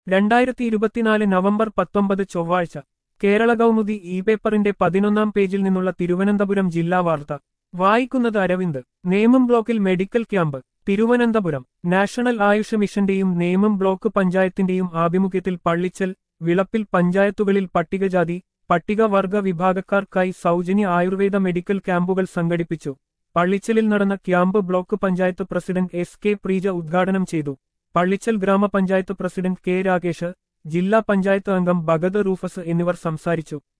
രണ്ടായിരത്തി ഇരുപത്തിനാല് നവംബർ പത്തൊമ്പത് ചൊവ്വാഴ്ച കേരള കൗമുദി ഇ പേപ്പറിന്റെ പതിനൊന്നാം പേജിൽ നിന്നുള്ള തിരുവനന്തപുരം ജില്ലാ വാർത്ത വായിക്കുന്നത് അരവിന്ദ് നേമം ബ്ലോക്കിൽ medical camp Thiruvananthapuram national Ayush മിഷന്റെയും നേമം ബ്ലോക്ക് പഞ്ചായത്തിന്റെയും ആഭിമുഖ്യത്തിൽ പള്ളിച്ചൽ വിളപ്പിൽ പഞ്ചായത്തുകളിൽ പട്ടികജാതി പട്ടികവർഗ വിഭാഗക്കാർക്കായി സൗജന്യ ആയുർവേദ മെഡിക്കൽ ക്യാമ്പുകൾ സംഘടിപ്പിച്ചു പള്ളിച്ചലിൽ നടന്ന camp block panchayat president S K Preeja ഉദ്ഘാടനം ചെയ്തു പള്ളിച്ചൽ ഗ്രാമപഞ്ചായത്ത് പ്രസിഡന്റ് കെ രാകേഷ് ജില്ലാ പഞ്ചായത്ത് അംഗം ഭഗത് റൂഫസ് എന്നിവർ സംസാരിച്ചു